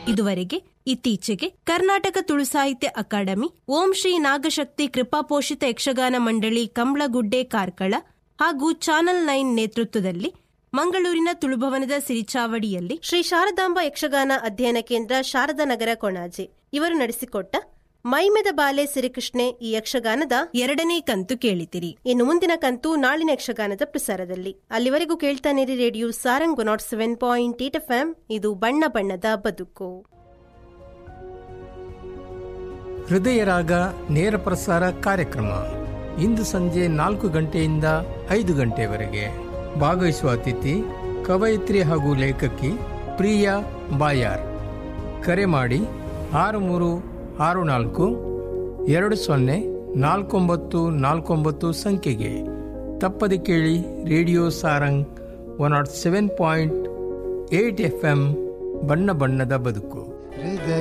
ಇದುವರೆಗೆ ಇತ್ತೀಚೆಗೆ ಕರ್ನಾಟಕ ತುಳು ಸಾಹಿತ್ಯ ಅಕಾಡೆಮಿ ಓಂ ಶ್ರೀ ನಾಗಶಕ್ತಿ ಕೃಪಾಪೋಷಿತ ಯಕ್ಷಗಾನ ಮಂಡಳಿ ಕಂಬ್ಳಗುಡ್ಡೆ ಕಾರ್ಕಳ ಹಾಗೂ ಚಾನಲ್ ನೈನ್ ನೇತೃತ್ವದಲ್ಲಿ ಮಂಗಳೂರಿನ ತುಳುಭವನದ ಸಿರಿಚಾವಡಿಯಲ್ಲಿ ಶ್ರೀ ಶಾರದಾಂಬ ಯಕ್ಷಗಾನ ಅಧ್ಯಯನ ಕೇಂದ್ರ ಶಾರದಾ ನಗರ ಕೊಣಾಜೆ ಇವರು ನಡೆಸಿಕೊಟ್ಟ ಮೈಮೆದ ಬಾಲೆ ಸಿರಿಕೃಷ್ಣೆ ಈ ಯಕ್ಷಗಾನದ ಎರಡನೇ ಕಂತು ಕೇಳಿತಿರಿ ಇನ್ನು ಮುಂದಿನ ಕಂತು ನಾಳಿನ ಯಕ್ಷಗಾನದ ಪ್ರಸಾರದಲ್ಲಿ ಅಲ್ಲಿವರೆಗೂ ಕೇಳ್ತಾನಿರಿ radio Sarang nought seven point eight F ಇದು ಬಣ್ಣ ಬಣ್ಣದ ಬದುಕು ಹೃದಯ ರಾಗ ನೇರ ಪ್ರಸಾರ ಕಾರ್ಯಕ್ರಮ ಇಂದು ಸಂಜೆ ನಾಲ್ಕು ಗಂಟೆಯಿಂದ ಐದು ಗಂಟೆವರೆಗೆ ಭಾಗವಹಿಸುವ ಅತಿಥಿ ಕವಯಿತ್ರಿ ಹಾಗೂ ಲೇಖಕಿ ಪ್ರಿಯಾ ಬಾಯಾರ್ ಕರೆ ಮಾಡಿ ಆರು ಮೂರು ಆರು ನಾಲ್ಕು ಎರಡು ಸೊನ್ನೆ ನಾಲ್ಕೊಂಬತ್ತು ನಾಲ್ಕೊಂಬತ್ತು ಸಂಖ್ಯೆಗೆ ತಪ್ಪದೆ ಕೇಳಿ radio Sarang one nought seven point eight F M ಬಣ್ಣ ಬಣ್ಣದ ಬದುಕು